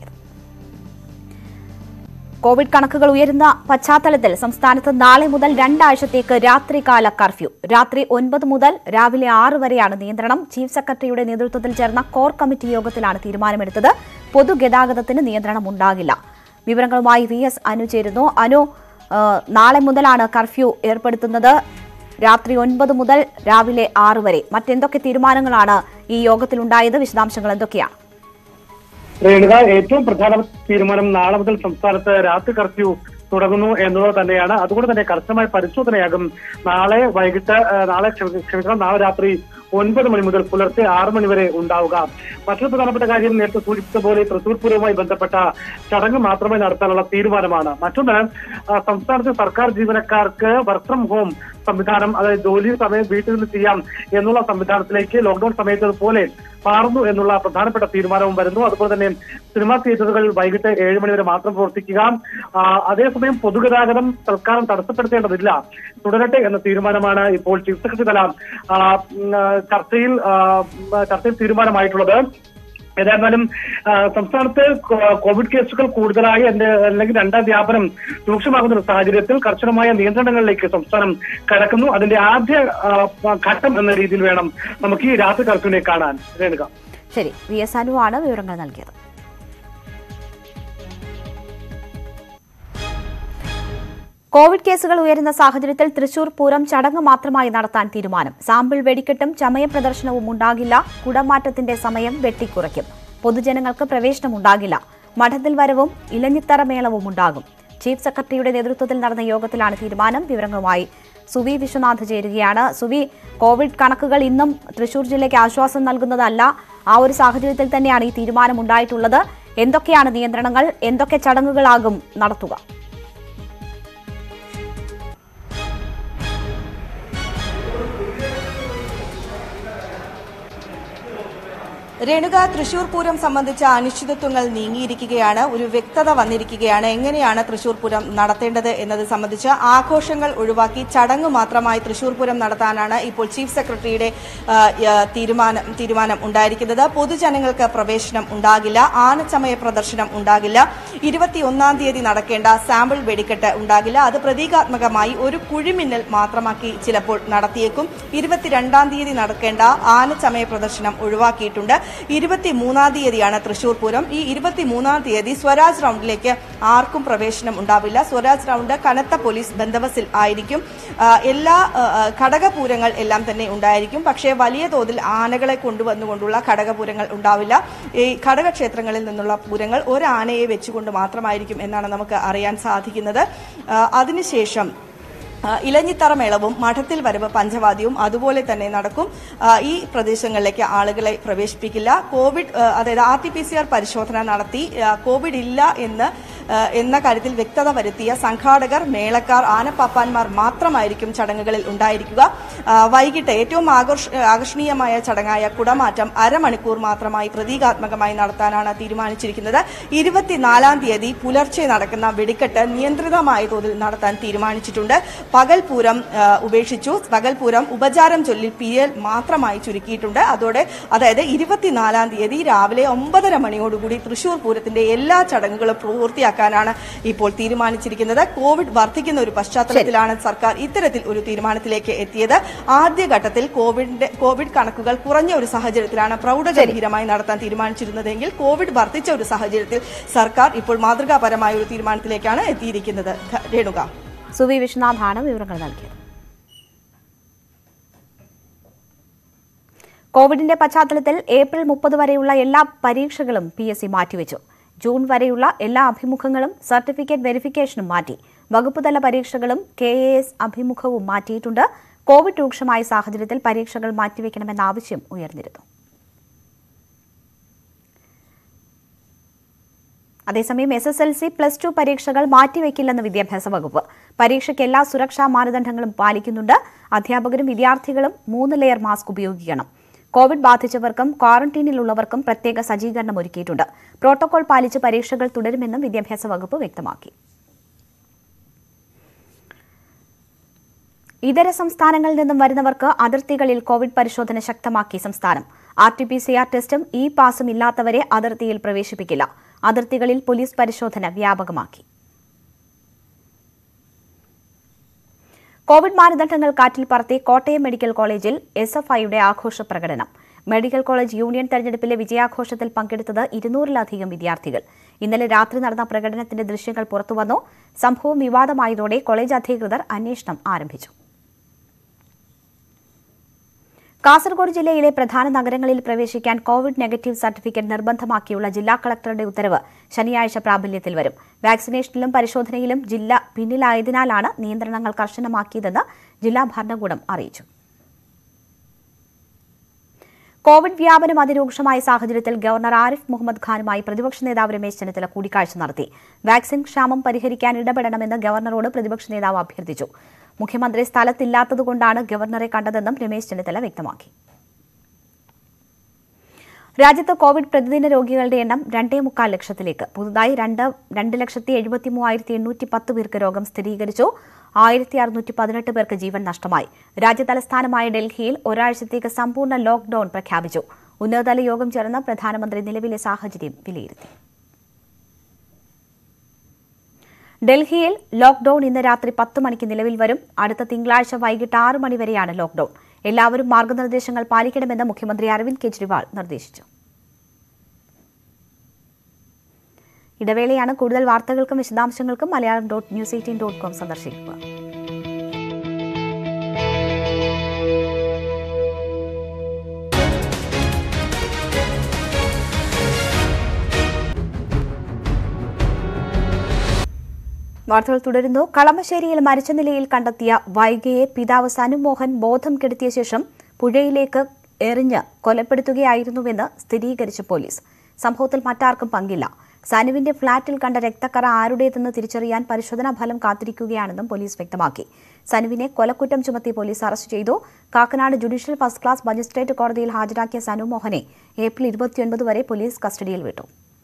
കോവിഡ് കണക്കുകൾ ഉയരുന്ന പശ്ചാത്തലത്തിൽ സംസ്ഥാനത്ത് നാളെ മുതൽ രണ്ടാഴ്ചത്തേക്ക് രാത്രികാല കർഫ്യൂ രാത്രി ഒൻപത് മുതൽ രാവിലെ ആറ് വരെയാണ് നിയന്ത്രണം ചീഫ് സെക്രട്ടറിയുടെ നേതൃത്വത്തിൽ ചേർന്ന കോർ കമ്മിറ്റി യോഗത്തിലാണ് തീരുമാനമെടുത്തത് പൊതുഗതാഗതത്തിന് നിയന്ത്രണം ഉണ്ടാകില്ല വിവരങ്ങളുമായി വി എസ് അനു ചേരുന്നു അനു ആ, നാളെ മുതലാണ് കർഫ്യൂ ഏർപ്പെടുത്തുന്നത് രാത്രി ഒൻപത് മുതൽ രാവിലെ ആറ് വരെ മറ്റെന്തൊക്കെ തീരുമാനങ്ങളാണ് ഈ യോഗത്തിലുണ്ടായത് വിശദാംശങ്ങൾ എന്തൊക്കെയാണ് രേണുക ഏറ്റവും പ്രധാന തീരുമാനം നാളെ മുതൽ സംസ്ഥാനത്ത് രാത്രി കർഫ്യൂ തുടങ്ങുന്നു എന്നുള്ളത് തന്നെയാണ് അതുകൊണ്ട് തന്നെ കർശനമായ പരിശോധനയാകും നാളെ വൈകിട്ട് ആ, നാളെ ക്ഷമി- ക്ഷമിക്കണം നാളെ രാത്രി ഒൻപത് മണി മുതൽ പുലർച്ചെ ആറ് മണി വരെ ഉണ്ടാവുക മറ്റൊരു പ്രധാനപ്പെട്ട കാര്യം നേരത്തെ സൂചിപ്പിച്ച പോലെ തൃശൂർ പൂരവുമായി ബന്ധപ്പെട്ട ചടങ്ങ് മാത്രമേ നടത്താനുള്ള തീരുമാനമാണ് മറ്റൊന്ന് ആ, സംസ്ഥാനത്തെ സർക്കാർ ജീവനക്കാർക്ക് വർക്ക് ഫ്രം ഹോം സംവിധാനം അതായത് ജോലി സമയം വീട്ടിൽ നിന്ന് ചെയ്യാം എന്നുള്ള സംവിധാനത്തിലേക്ക് ലോക്ഡൌൺ സമയത്ത് പോലെ മാറുന്നു എന്നുള്ള പ്രധാനപ്പെട്ട തീരുമാനവും വരുന്നു അതുപോലെ തന്നെ സിനിമാ തിയേറ്ററുകൾ വൈകിട്ട് ഏഴ് മണി വരെ മാത്രം പ്രവർത്തിക്കുക ആ, അതേസമയം പൊതുഗതാഗതം തൽക്കാലം തടസ്സപ്പെടുത്തേണ്ടതില്ല തുടരട്ടെ എന്ന തീരുമാനമാണ് ഇപ്പോൾ ചീഫ് സെക്രട്ടറി തല ആ, ഉം, ആ, ചർച്ചയിൽ ആ, ഉം, ചർച്ചയിൽ തീരുമാനമായിട്ടുള്ളത് ഏതായിരുന്നാലും ആ, സംസ്ഥാനത്ത് കോ- കോവിഡ് കേസുകൾ കൂടുതലായി അല്ലെ- അല്ലെങ്കിൽ രണ്ടാം വ്യാപനം രൂക്ഷമാകുന്ന ഒരു സാഹചര്യത്തിൽ കർശനമായ നിയന്ത്രണങ്ങളിലേക്ക് സംസ്ഥാനം കടക്കുന്നു അതിന്റെ ആദ്യ ആ, ഘട്ടം എന്ന രീതിയിൽ വേണം നമുക്ക് ഈ രാത്രി കർഫ്യൂവിനെ കാണാൻ രേണുക ശരി വി എസ് അനുവാണ് വിവരങ്ങൾ നൽകിയത് കോവിഡ് കേസുകൾ ഉയരുന്ന സാഹചര്യത്തിൽ തൃശൂർ പൂരം ചടങ്ങ് മാത്രമായി നടത്താൻ തീരുമാനം സാമ്പിൾ വെടിക്കെട്ടും ചമയ പ്രദർശനവും ഉണ്ടാകില്ല കുടമാറ്റത്തിന്റെ സമയം വെട്ടിക്കുറയ്ക്കും പൊതുജനങ്ങൾക്ക് പ്രവേശനം ഉണ്ടാകില്ല മഠത്തിൽ വരവും ഇലഞ്ഞിത്തറ മേളവും ഉണ്ടാകും ചീഫ് സെക്രട്ടറിയുടെ നേതൃത്വത്തിൽ നടന്ന യോഗത്തിലാണ് തീരുമാനം വിവരങ്ങളുമായി സുവി വിശ്വനാഥ് ചേരുകയാണ് സുവി കോവിഡ് കണക്കുകൾ ഇന്നും തൃശൂർ ജില്ലയ്ക്ക് ആശ്വാസം നൽകുന്നതല്ല ആ ഒരു സാഹചര്യത്തിൽ തന്നെയാണ് ഈ തീരുമാനം ഉണ്ടായിട്ടുള്ളത് എന്തൊക്കെയാണ് നിയന്ത്രണങ്ങൾ എന്തൊക്കെ ചടങ്ങുകളാകും നടത്തുക രേണുക തൃശൂർ പൂരം സംബന്ധിച്ച അനിശ്ചിതത്വങ്ങൾ നീങ്ങിയിരിക്കുകയാണ് ഒരു വ്യക്തത വന്നിരിക്കുകയാണ് എങ്ങനെയാണ് തൃശൂർ പൂരം നടത്തേണ്ടത് എന്നത് സംബന്ധിച്ച് ആഘോഷങ്ങൾ ഒഴിവാക്കി ചടങ്ങ് മാത്രമായി തൃശൂർ പൂരം നടത്താനാണ് ഇപ്പോൾ ചീഫ് സെക്രട്ടറിയുടെ ആ, ആ, തീരുമാനം തീരുമാനം ഉണ്ടായിരിക്കുന്നത് പൊതുജനങ്ങൾക്ക് പ്രവേശനം ഉണ്ടാകില്ല ആനച്ചമയ പ്രദർശനം ഉണ്ടാകില്ല ഇരുപത്തിയൊന്നാം തീയതി നടക്കേണ്ട സാമ്പിൾ വെടിക്കെട്ട് ഉണ്ടാകില്ല അത് പ്രതീകാത്മകമായി ഒരു കുഴിമിന്നൽ മാത്രമാക്കി ചിലപ്പോൾ നടത്തിയേക്കും ഇരുപത്തിരണ്ടാം തീയതി നടക്കേണ്ട ആനച്ചമയ പ്രദർശനം ഒഴിവാക്കിയിട്ടുണ്ട് ഇരുപത്തിമൂന്നാം തീയതിയാണ് തൃശൂർ പൂരം ഈ ഇരുപത്തിമൂന്നാം തീയതി സ്വരാജ് റൗണ്ടിലേക്ക് ആർക്കും പ്രവേശനം ഉണ്ടാവില്ല സ്വരാജ് റൗണ്ട് കനത്ത പോലീസ് ബന്ദോബസ്തിൽ ആയിരിക്കും ആ, എല്ലാ ആ, ആ, ഘടകപൂരങ്ങൾ എല്ലാം തന്നെ ഉണ്ടായിരിക്കും പക്ഷേ വലിയ തോതിൽ ആനകളെ കൊണ്ടുവന്നുകൊണ്ടുള്ള ഘടകപൂരങ്ങൾ ഉണ്ടാവില്ല ഈ ഘടകക്ഷേത്രങ്ങളിൽ നിന്നുള്ള പൂരങ്ങൾ ഒരു ആനയെ വെച്ചുകൊണ്ട് മാത്രമായിരിക്കും എന്നാണ് നമുക്ക് അറിയാൻ സാധിക്കുന്നത് ആ, അതിനുശേഷം ആ, ഇലഞ്ഞിത്തറ മേളവും മഠത്തിൽ വരവ് പഞ്ചവാദ്യവും അതുപോലെ തന്നെ നടക്കും ആ, ഈ പ്രദേശങ്ങളിലേക്ക് ആളുകളെ പ്രവേശിപ്പിക്കില്ല കോവിഡ് ആ, അതായത് R T P C R പരിശോധന നടത്തി ആ, കോവിഡ് ഇല്ല എന്ന് ആ, എന്ന കാര്യത്തിൽ വ്യക്തത വരുത്തിയ സംഘാടകർ മേളക്കാർ ആനപ്പാപ്പാന്മാർ മാത്രമായിരിക്കും ചടങ്ങുകളിൽ ഉണ്ടായിരിക്കുക ആ, വൈകിട്ട് ഏറ്റവും ആകർഷ ആകർഷണീയമായ ചടങ്ങായ കുടമാറ്റം അരമണിക്കൂർ മാത്രമായി പ്രതീകാത്മകമായി നടത്താനാണ് തീരുമാനിച്ചിരിക്കുന്നത് ഇരുപത്തിനാലാം തീയതി പുലർച്ചെ നടക്കുന്ന വെടിക്കെട്ട് നിയന്ത്രിതമായ തോതിൽ നടത്താൻ തീരുമാനിച്ചിട്ടുണ്ട് പകൽപൂരം ആ, ഉപേക്ഷിച്ചു പകൽപൂരം ഉപചാരം ചൊല്ലി പിയൽ മാത്രമായി ചുരുക്കിയിട്ടുണ്ട് അതോടെ അതായത് ഇരുപത്തിനാലാം തീയതി രാവിലെ ഒമ്പതര മണിയോടുകൂടി തൃശൂർ പൂരത്തിന്റെ എല്ലാ ചടങ്ങുകളും പൂർത്തിയാക്കാനാണ് ഇപ്പോൾ തീരുമാനിച്ചിരിക്കുന്നത് കോവിഡ് വർദ്ധിക്കുന്ന ഒരു പശ്ചാത്തലത്തിലാണ് സർക്കാർ ഇത്തരത്തിൽ ഒരു തീരുമാനത്തിലേക്ക് എത്തിയത് ആദ്യഘട്ടത്തിൽ കോവിഡിന്റെ കോവിഡ് കണക്കുകൾ കുറഞ്ഞ ഒരു സാഹചര്യത്തിലാണ് പ്രൗഢഗംഭീരമായി നടത്താൻ തീരുമാനിച്ചിരുന്നതെങ്കിൽ കോവിഡ് വർദ്ധിച്ച ഒരു സാഹചര്യത്തിൽ സർക്കാർ ഇപ്പോൾ മാതൃകാപരമായ ഒരു തീരുമാനത്തിലേക്കാണ് എത്തിയിരിക്കുന്നത് ധ- രേണുക സുവി വിശ്വനാഥാണ് വിവരങ്ങൾ നൽകിയത് കോവിഡിന്റെ പശ്ചാത്തലത്തിൽ ഏപ്രിൽ മുപ്പത് വരെയുള്ള എല്ലാ പരീക്ഷകളും പി എസ് സി മാറ്റിവെച്ചു ജൂൺ വരെയുള്ള എല്ലാ അഭിമുഖങ്ങളും സർട്ടിഫിക്കറ്റ് വെരിഫിക്കേഷനും മാറ്റി വകുപ്പുതല പരീക്ഷകളും കെ എ എസ് അഭിമുഖവും മാറ്റിയിട്ടുണ്ട് കോവിഡ് രൂക്ഷമായ സാഹചര്യത്തിൽ പരീക്ഷകൾ മാറ്റിവെക്കണമെന്ന ആവശ്യം ഉയർന്നിരുന്നു അതേസമയം S S L C plus two പരീക്ഷകൾ മാറ്റിവെക്കില്ലെന്ന് വിദ്യാഭ്യാസ വകുപ്പ് പരീക്ഷയ്ക്ക് എല്ലാ സുരക്ഷാ മാനദണ്ഡങ്ങളും പാലിക്കുന്നുണ്ട് അധ്യാപകരും വിദ്യാർത്ഥികളും മൂന്ന് ലെയർ മാസ്ക് ഉപയോഗിക്കണം കോവിഡ് ബാധിച്ചവർക്കും ക്വാറന്റീനിലുള്ളവർക്കും പ്രത്യേക സജ്ജീകരണം ഒരുക്കിയിട്ടുണ്ട് പ്രോട്ടോകോൾ പാലിച്ച് പരീക്ഷകൾ തുടരുമെന്നും വിദ്യാഭ്യാസ വകുപ്പ് വ്യക്തമാക്കി ഇതര സംസ്ഥാനങ്ങളിൽ നിന്നും വരുന്നവർക്ക് അതിർത്തികളിൽ കോവിഡ് പരിശോധന ശക്തമാക്കി സംസ്ഥാനം R T P C R ടെസ്റ്റും ഇ പാസും ഇല്ലാത്തവരെ അതിർത്തിയിൽ പ്രവേശിപ്പിക്കില്ല അതിർത്തികളിൽ പോലീസ് പരിശോധന വ്യാപകമാക്കി കോവിഡ് മാനദണ്ഡങ്ങൾ കാറ്റിൽ പറത്തി കോട്ടയം മെഡിക്കൽ കോളേജിൽ എസ് എഫ് ഐയുടെ ആഘോഷ പ്രകടനം മെഡിക്കൽ കോളേജ് യൂണിയൻ തെരഞ്ഞെടുപ്പിലെ വിജയാഘോഷത്തിൽ പങ്കെടുത്തത് ഇരുന്നൂറിലധികം വിദ്യാർത്ഥികൾ ഇന്നലെ രാത്രി നടന്ന പ്രകടനത്തിന്റെ ദൃശ്യങ്ങൾ പുറത്തുവന്നു സംഭവം വിവാദമായതോടെ കോളേജ് അധികൃതർ അന്വേഷണം ആരംഭിച്ചു കാസർഗോഡ് ജില്ലയിലെ പ്രധാന നഗരങ്ങളിൽ പ്രവേശിക്കാൻ കോവിഡ് നെഗറ്റീവ് സർട്ടിഫിക്കറ്റ് നിർബന്ധമാക്കിയുള്ള ജില്ലാ കളക്ടറുടെ ഉത്തരവ് ശനിയാഴ്ച പ്രാബല്യത്തിൽ വരും വാക്സിനേഷനിലും പരിശോധനയിലും ജില്ല പിന്നിലായതിനാലാണ് നിയന്ത്രണങ്ങൾ കർശനമാക്കിയതെന്ന് ജില്ലാ ഭരണകൂടം അറിയിച്ചു കോവിഡ് വ്യാപനം അതിരൂക്ഷമായ സാഹചര്യത്തിൽ ഗവർണർ ആരിഫ് മുഹമ്മദ് ഖാനുമായി പ്രതിപക്ഷ നേതാവ് രമേശ് ചെന്നിത്തല കൂടിക്കാഴ്ച നടത്തി വാക്സിൻ ക്ഷാമം പരിഹരിക്കാൻ ഇടപെടണമെന്ന് ഗവർണറോട് പ്രതിപക്ഷ നേതാവ് അഭ്യർത്ഥിച്ചു മുഖ്യമന്ത്രി സ്ഥലത്തില്ലാത്തതുകൊണ്ടാണ് ഗവർണറെ കണ്ടതെന്നും രമേശ് ചെന്നിത്തല വ്യക്തമാക്കി രാജ്യത്ത് കോവിഡ് പ്രതിദിന രോഗികളുടെ എണ്ണം രണ്ടേ മുക്കാൽ ലക്ഷത്തിലേക്ക് പുതുതായി രണ്ട് രണ്ട് ലക്ഷത്തി എഴുപത്തി മൂവായിരത്തി എണ്ണൂറ്റി പത്ത് പേർക്ക് രോഗം സ്ഥിരീകരിച്ചു ആയിരത്തി അറുന്നൂറ്റി പതിനെട്ട് പേർക്ക് ജീവൻ നഷ്ടമായി രാജ്യതലസ്ഥാനമായ ഡൽഹിയിൽ ഒരാഴ്ചത്തേക്ക് സമ്പൂർണ്ണ ലോക്ഡൌൺ പ്രഖ്യാപിച്ചു ഉന്നതതല യോഗം ചേർന്ന് പ്രധാനമന്ത്രി നിലവിലെ സാഹചര്യം വിലയിരുത്തി ഡൽഹിയിൽ ലോക്ഡൌൺ ഇന്ന് രാത്രി പത്ത് മണിക്ക് നിലവിൽ വരും അടുത്ത തിങ്കളാഴ്ച വൈകിട്ട് ആറ് മണി വരെയാണ് ലോക്ഡൌൺ എല്ലാവരും മാർഗനിർദ്ദേശങ്ങൾ പാലിക്കണമെന്ന് മുഖ്യമന്ത്രി അരവിന്ദ് കെജ്രിവാൾ നിർദ്ദേശിച്ചു ഇടവേളയാണ് കൂടുതൽ വാർത്തകൾക്കും വിശദാംശങ്ങൾക്കും Malayalam dot news eighteen dot com സന്ദർശിക്കുക വാർത്തകൾ തുടരുന്നു കളമശ്ശേരിയിൽ മരിച്ച നിലയിൽ കണ്ടെത്തിയ വൈഗയെ പിതാവ് സനുമോഹൻ ബോധം കെടുത്തിയ ശേഷം പുഴയിലേക്ക് എറിഞ്ഞ് കൊലപ്പെടുത്തുകയായിരുന്നുവെന്ന് സ്ഥിരീകരിച്ച പോലീസ് സംഭവത്തിൽ മറ്റാർക്കും പങ്കില്ല സനുവിന്റെ ഫ്ളാറ്റിൽ കണ്ട രക്തക്കറ ആരുടേതെന്ന് തിരിച്ചറിയാൻ പരിശോധനാ ഫലം കാത്തിരിക്കുകയാണെന്നും പോലീസ് വ്യക്തമാക്കി സനുവിനെ കൊലക്കുറ്റം ചുമത്തി പോലീസ് അറസ്റ്റ് ചെയ്തു Kakkanad judicial first class magistrate കോടതിയിൽ ഹാജരാക്കിയ സനുമോഹനെ ഏപ്രിൽ ഇരുപത്തിയൊൻപത് വരെ പോലീസ് കസ്റ്റഡിയിൽ വിട്ടു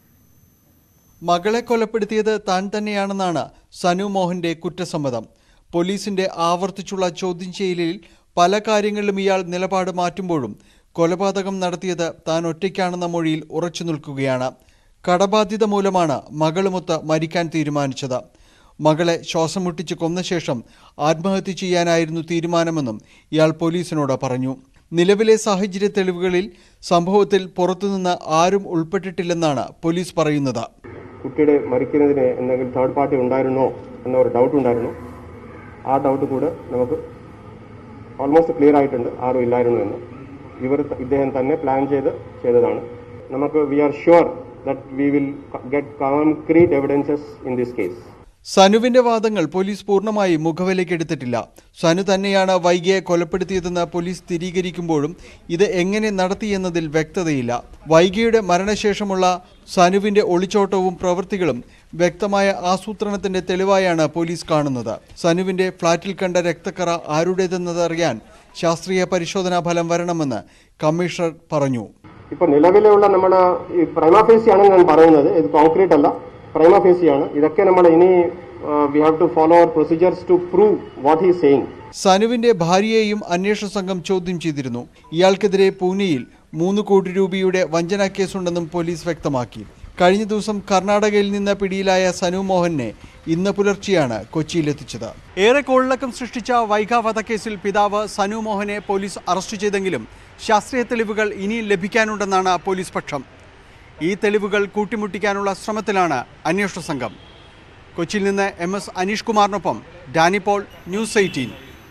മകളെ കൊലപ്പെടുത്തിയത് താൻ തന്നെയാണെന്നാണ് സനു മോഹന്റെ കുറ്റസമ്മതം പോലീസിന്റെ ആവർത്തിച്ചുള്ള ചോദ്യം ചെയ്യലിൽ പല കാര്യങ്ങളിലും ഇയാൾ നിലപാട് മാറ്റുമ്പോഴും കൊലപാതകം നടത്തിയത് താൻ ഒറ്റയ്ക്കാണെന്ന മൊഴിയിൽ ഉറച്ചു നിൽക്കുകയാണ് കടബാധ്യത മൂലമാണ് മകളുമൊത്ത് മരിക്കാൻ തീരുമാനിച്ചത് മകളെ ശ്വാസം മുട്ടിച്ച് കൊന്ന ശേഷം ആത്മഹത്യ ചെയ്യാനായിരുന്നു തീരുമാനമെന്നും ഇയാൾ പോലീസിനോട് പറഞ്ഞു നിലവിലെ സാഹചര്യ തെളിവുകളിൽ സംഭവത്തിൽ പുറത്തുനിന്ന് ആരും ഉൾപ്പെട്ടിട്ടില്ലെന്നാണ് പോലീസ് പറയുന്നത് കുട്ടിയുടെ മരിക്കുന്നതിന് എന്തെങ്കിലും തേർഡ് പാർട്ടി ഉണ്ടായിരുന്നോ എന്ന ഒരു ഡൗട്ട് ഉണ്ടായിരുന്നു ആ ഡൗട്ട് കൂടെ നമുക്ക് ഓൾമോസ്റ്റ് ക്ലിയർ ആയിട്ടുണ്ട് ആരും ഇല്ലായിരുന്നു എന്ന് ഇവർ ഇദ്ദേഹം തന്നെ പ്ലാൻ ചെയ്ത് ചെയ്തതാണ് നമുക്ക് we are sure that we will get concrete evidences in this case സനുവിന്റെ വാദങ്ങൾ പോലീസ് പൂർണ്ണമായി മുഖവിലേക്കെടുത്തിട്ടില്ല സനു തന്നെയാണ് വൈകിയെ കൊലപ്പെടുത്തിയതെന്ന് പോലീസ് സ്ഥിരീകരിക്കുമ്പോഴും ഇത് എങ്ങനെ നടത്തിയെന്നതിൽ വ്യക്തതയില്ല വൈകിയുടെ മരണശേഷമുള്ള സനുവിന്റെ ഒളിച്ചോട്ടവും പ്രവൃത്തികളും വ്യക്തമായ ആസൂത്രണത്തിന്റെ തെളിവായാണ് പോലീസ് കാണുന്നത് സനുവിന്റെ ഫ്ളാറ്റിൽ കണ്ട രക്തക്കറ ആരുടേതെന്നതറിയാൻ ശാസ്ത്രീയ പരിശോധനാ ഫലം വരണമെന്ന് കമ്മീഷണർ പറഞ്ഞു ഇപ്പോൾ നിലവിലുള്ള നമ്മുടെ ഈ പ്രൈമാഫേസിയാണ് ഞാൻ പറയുന്നത് ഇത് കോൺക്രീറ്റ് അല്ല പ്രൈമാഫേസിയാണ് ഇതൊക്കെ നമ്മൾ ഇനി we have to follow our procedures to prove what he saying സനുവിന്റെ ഭാര്യയെയും അന്വേഷണ സംഘം ചോദ്യം ചെയ്തിരുന്നു ഇയാൾക്കെതിരെ പൂനെയിൽ മൂന്ന് കോടി രൂപയുടെ വഞ്ചനാ കേസുണ്ടെന്നും പോലീസ് വ്യക്തമാക്കി കഴിഞ്ഞ ദിവസം കർണാടകയിൽ നിന്ന് പിടിയിലായ സനു മോഹനെ ഇന്ന് പുലർച്ചെയാണ് കൊച്ചിയിലെത്തിച്ചത് ഏറെ കോളിളക്കം സൃഷ്ടിച്ച വൈഗ വധക്കേസിൽ പിതാവ് സനു മോഹനെ പോലീസ് അറസ്റ്റ് ചെയ്തെങ്കിലും ശാസ്ത്രീയ തെളിവുകൾ ഇനിയും ലഭിക്കാനുണ്ടെന്നാണ് പോലീസ് പക്ഷം ഈ തെളിവുകൾ കൂട്ടിമുട്ടിക്കാനുള്ള ശ്രമത്തിലാണ് അന്വേഷണ സംഘം കൊച്ചിയിൽ നിന്ന് എം എസ് അനീഷ് കുമാറിനൊപ്പം ഡാനി പോൾ ന്യൂസ് എയ്റ്റീൻ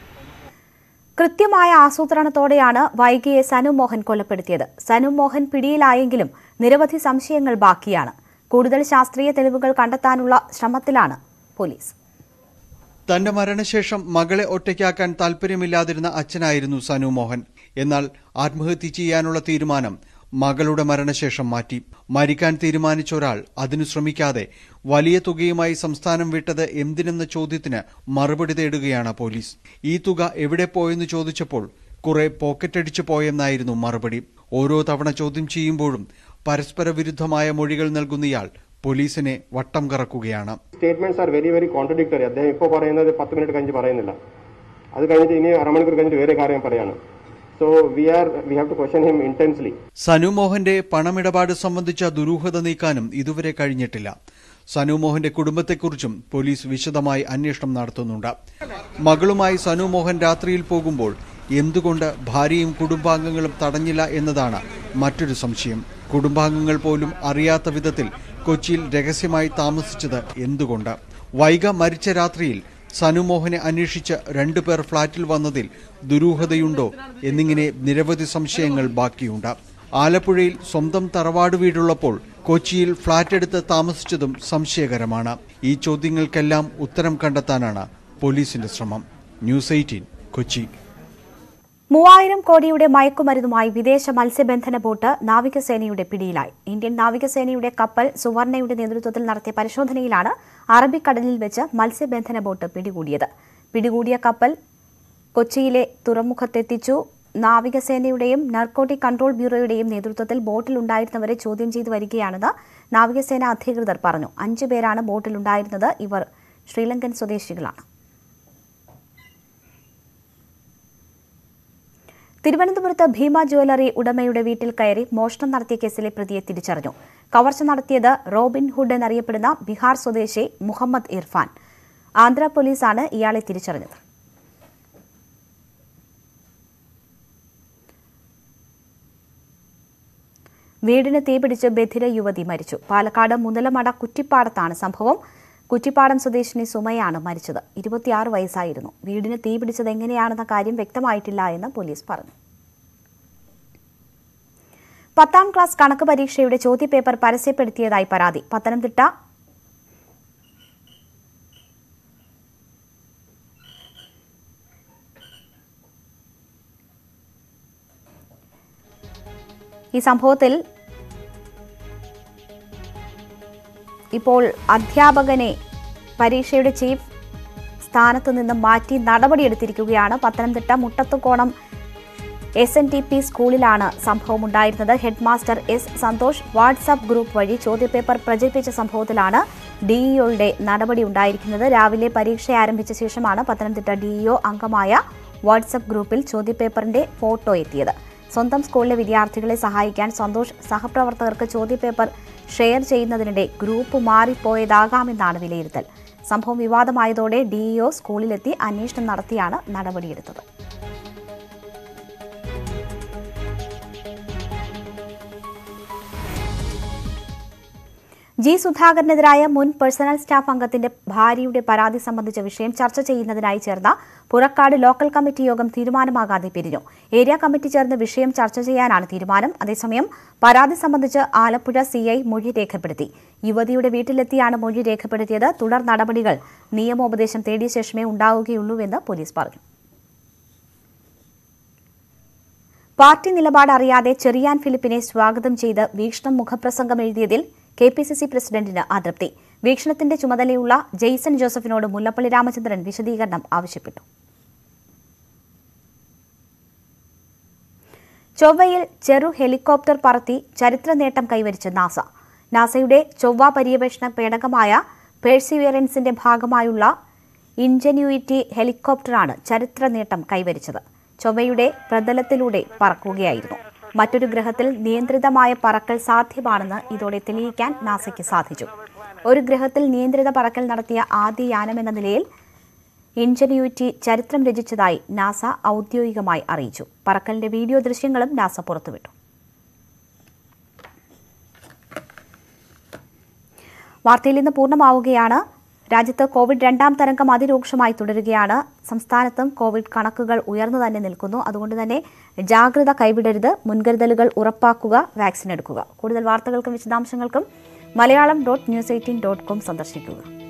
കൃത്യമായ ആസൂത്രണത്തോടെയാണ് വൈകിയെ സനു മോഹൻ കൊലപ്പെടുത്തിയത് സനു മോഹൻ പിടിയിലായെങ്കിലും നിരവധി സംശയങ്ങൾ ബാക്കിയാണ് കൂടുതൽ ശാസ്ത്രീയ തെളിവുകൾ കണ്ടെത്താനുള്ള ശ്രമത്തിലാണ് പോലീസ് തന്റെ മരണശേഷം മകളെ ഒറ്റയ്ക്കാക്കാൻ താല്പര്യമില്ലാതിരുന്ന അച്ഛനായിരുന്നു സനു മോഹൻ എന്നാൽ ആത്മഹത്യ ചെയ്യാനുള്ള തീരുമാനം മകളുടെ മരണശേഷം മാറ്റി മരിക്കാൻ തീരുമാനിച്ച ഒരാൾ അതിനു ശ്രമിക്കാതെ വലിയ തുകയുമായി സംസ്ഥാനം വിട്ടത് എന്തിനെന്ന ചോദ്യത്തിന് മറുപടി തേടുകയാണ് പോലീസ് ഈ തുക എവിടെ പോയെന്ന് ചോദിച്ചപ്പോൾ കുറെ പോക്കറ്റടിച്ചു പോയെന്നായിരുന്നു മറുപടി ഓരോ തവണ ചോദ്യം ചെയ്യുമ്പോഴും പരസ്പര വിരുദ്ധമായ മൊഴികൾ നൽകുന്നയാൾ പോലീസിനെ വട്ടം കറക്കുകയാണ് statements are very very contradictory അദ്ദേഹം ഇപ്പോൾ പറയുന്നത് പത്ത് മിനിറ്റ് കഴിഞ്ഞ് പറയുന്നില്ല അത് കഴിഞ്ഞിട്ട് ഇനി അരമണിക്കൂർ കഴിഞ്ഞിട്ട് വേറെ കാര്യം പറയാണ് so we are we have to question him intensely Sanu മോഹന്റെ പണമിടപാട് സംബന്ധിച്ച ദുരൂഹത നീക്കാനും ഇതുവരെ കഴിഞ്ഞിട്ടില്ല സനു മോഹന്റെ കുടുംബത്തെക്കുറിച്ചും പോലീസ് വിശദമായി അന്വേഷണം നടത്തുന്നുണ്ട് മകളുമായി സനു മോഹൻ രാത്രിയിൽ പോകുമ്പോൾ എന്തുകൊണ്ട് ഭാര്യയും കുടുംബാംഗങ്ങളും തടഞ്ഞില്ല എന്നതാണ് മറ്റൊരു സംശയം കുടുംബാംഗങ്ങൾ പോലും അറിയാത്ത വിധത്തിൽ കൊച്ചിയിൽ രഹസ്യമായി താമസിച്ചത് എന്തുകൊണ്ട് വൈഗ മരിച്ച രാത്രിയിൽ സനുമോഹനെ അന്വേഷിച്ച് രണ്ടുപേർ ഫ്ളാറ്റിൽ വന്നതിൽ ദുരൂഹതയുണ്ടോ എന്നിങ്ങനെ നിരവധി സംശയങ്ങൾ ബാക്കിയുണ്ട് ആലപ്പുഴയിൽ സ്വന്തം തറവാട് വീടുള്ളപ്പോൾ കൊച്ചിയിൽ ഫ്ളാറ്റ് എടുത്ത് താമസിച്ചതും സംശയകരമാണ് ഈ ചോദ്യങ്ങൾക്കെല്ലാം ഉത്തരം കണ്ടെത്താനാണ് പോലീസിന്റെ ശ്രമം ന്യൂസ് എയ്റ്റീൻ കൊച്ചി മൂവായിരം കോടിയുടെ മയക്കുമരുന്നുമായി വിദേശ മത്സ്യബന്ധന ബോട്ട് നാവികസേനയുടെ പിടിയിലായി ഇന്ത്യൻ നാവികസേനയുടെ കപ്പൽ സുവർണയുടെ നേതൃത്വത്തിൽ നടത്തിയ പരിശോധനയിലാണ് അറബിക്കടലിൽ വെച്ച് മത്സ്യബന്ധന ബോട്ട് പിടികൂടിയത് പിടികൂടിയ കപ്പൽ കൊച്ചിയിലെ തുറമുഖത്തെത്തിച്ചു നാവികസേനയുടെയും നർക്കോട്ടിക് കൺട്രോൾ ബ്യൂറോയുടെയും നേതൃത്വത്തിൽ ബോട്ടിലുണ്ടായിരുന്നവരെ ചോദ്യം ചെയ്തു വരികയാണെന്ന് നാവികസേന അധികൃതർ പറഞ്ഞു അഞ്ചു പേരാണ് ബോട്ടിലുണ്ടായിരുന്നത് ഇവർ ശ്രീലങ്കൻ സ്വദേശികളാണ് തിരുവനന്തപുരത്ത് ഭീമ ജ്വല്ലറി ഉടമയുടെ വീട്ടിൽ കയറി മോഷണം നടത്തിയ കേസിലെ പ്രതിയെ തിരിച്ചറിഞ്ഞു കവർച്ച നടത്തിയത് റോബിൻ ഹുഡ് എന്നറിയപ്പെടുന്ന ബീഹാർ സ്വദേശി മുഹമ്മദ് ഇർഫാൻ ആന്ധ്ര പോലീസാണ് ഇയാളെ തിരിച്ചറിഞ്ഞത് വീടിന് തീപിടിച്ച് ബധിര യുവതി മരിച്ചു പാലക്കാട് മുതലമട കുറ്റിപ്പാടത്താണ് സംഭവം കുറ്റിപ്പാടം സ്വദേശിനി സുമയാണ് മരിച്ചത് ഇരുപത്തിയാറ് വയസ്സായിരുന്നു വീടിന് തീപിടിച്ചത് എങ്ങനെയാണെന്ന കാര്യം വ്യക്തമായിട്ടില്ല എന്ന് പോലീസ് പറഞ്ഞു പത്താം ക്ലാസ് കണക്ക് പരീക്ഷയുടെ ചോദ്യപേപ്പർ പരസ്യപ്പെടുത്തിയതായി പരാതി പത്തനംതിട്ട ഈ സംഭവത്തിൽ ഇപ്പോൾ അധ്യാപകനെ പരീക്ഷയുടെ ചീഫ് സ്ഥാനത്ത് നിന്ന് മാറ്റി നടപടിയെടുത്തിരിക്കുകയാണ് Pathanamthitta Muttathukonam S N T P സ്കൂളിലാണ് സംഭവമുണ്ടായിരുന്നത് head master S Santhosh WhatsApp group വഴി ചോദ്യപേപ്പർ പ്രചരിപ്പിച്ച സംഭവത്തിലാണ് ഡിഇഒയുടെ നടപടി ഉണ്ടായിരിക്കുന്നത് രാവിലെ പരീക്ഷ ആരംഭിച്ച ശേഷമാണ് പത്തനംതിട്ട ഡിഇഒ അംഗമായ വാട്സാപ്പ് ഗ്രൂപ്പിൽ ചോദ്യപേപ്പറിന്റെ ഫോട്ടോ എത്തിയത് സ്വന്തം സ്കൂളിലെ വിദ്യാർത്ഥികളെ സഹായിക്കാൻ സന്തോഷ് സഹപ്രവർത്തകർക്ക് ചോദ്യപേപ്പർ ഷെയർ ചെയ്യുന്നതിനിടെ ഗ്രൂപ്പ് മാറിപ്പോയതാകാമെന്നാണ് വിലയിരുത്തൽ സംഭവം വിവാദമായതോടെ ഡിഇഒ സ്കൂളിലെത്തി അന്വേഷണം നടത്തിയാണ് നടപടിയെടുത്തത് ജി സുധാകരനെതിരായ മുൻ പേഴ്സണൽ സ്റ്റാഫ് അംഗത്തിന്റെ ഭാര്യയുടെ പരാതി സംബന്ധിച്ച വിഷയം ചർച്ച ചെയ്യുന്നതിനായി ചേർന്ന പുറക്കാട് ലോക്കൽ കമ്മിറ്റി യോഗം തീരുമാനമാകാതെ പിരിഞ്ഞു ഏരിയ കമ്മിറ്റി ചേർന്ന് വിഷയം ചർച്ച ചെയ്യാനാണ് തീരുമാനം അതേസമയം പരാതി സംബന്ധിച്ച് ആലപ്പുഴ സിഐ മൊഴി രേഖപ്പെടുത്തി യുവതിയുടെ വീട്ടിലെത്തിയാണ് മൊഴി രേഖപ്പെടുത്തിയത് തുടർ നടപടികൾ നിയമോപദേശം തേടിയ ശേഷമേ ഉണ്ടാവുകയുള്ളൂവെന്ന് പോലീസ് പറഞ്ഞു പാർട്ടി നിലപാട് അറിയാതെ ചെറിയാൻ ഫിലിപ്പിനെ സ്വാഗതം ചെയ്ത് വീക്ഷണം മുഖപ്രസംഗം എഴുതിയതിൽ കെ പി സി സി പ്രസിഡന്റിന് അതൃപ്തി വീക്ഷണത്തിന്റെ ചുമതലയുള്ള ജെയ്സൺ ജോസഫിനോട് മുല്ലപ്പള്ളി രാമചന്ദ്രൻ വിശദീകരണം ആവശ്യപ്പെട്ടു ചൊവ്വയിൽ ചെറു ഹെലികോപ്റ്റർ പറത്തി ചരിത്ര നേട്ടം കൈവരിച്ച നാസ നാസയുടെ ചൊവ്വ പര്യവേഷണ പേടകമായ പേഴ്സിവിയറൻസിന്റെ ഭാഗമായുള്ള ഇൻജന്യൂയിറ്റി ഹെലികോപ്റ്ററാണ് ചരിത്ര നേട്ടം കൈവരിച്ചത് ചൊവ്വയുടെ പ്രതലത്തിലൂടെ പറക്കുകയായിരുന്നു മറ്റൊരു ഗ്രഹത്തിൽ നിയന്ത്രിതമായ പറക്കൽ സാധ്യമാണെന്ന് ഇതോടെ തെളിയിക്കാൻ നാസയ്ക്ക് സാധിച്ചു ഒരു ഗ്രഹത്തിൽ നിയന്ത്രിത പറക്കൽ നടത്തിയ ആദ്യ യാനമെന്ന നിലയിൽ ഇൻജന്യൂറ്റി ചരിത്രം രചിച്ചതായി നാസ ഔദ്യോഗികമായി അറിയിച്ചു പറക്കലിന്റെ വീഡിയോ ദൃശ്യങ്ങളും നാസ പുറത്തുവിട്ടു വാർത്തയിൽ നിന്ന് പൂർണ്ണമാവുകയാണ് രാജ്യത്ത് കോവിഡ് രണ്ടാം തരംഗം അതിരൂക്ഷമായി തുടരുകയാണ് സംസ്ഥാനത്തും കോവിഡ് കണക്കുകൾ ഉയർന്നു തന്നെ നിൽക്കുന്നു അതുകൊണ്ട് തന്നെ ജാഗ്രത കൈവിടരുത് മുൻകരുതലുകൾ ഉറപ്പാക്കുക വാക്സിൻ എടുക്കുക കൂടുതൽ വാർത്തകൾക്കും വിശദാംശങ്ങൾക്കും Malayalam dot news eighteen dot com സന്ദർശിക്കുക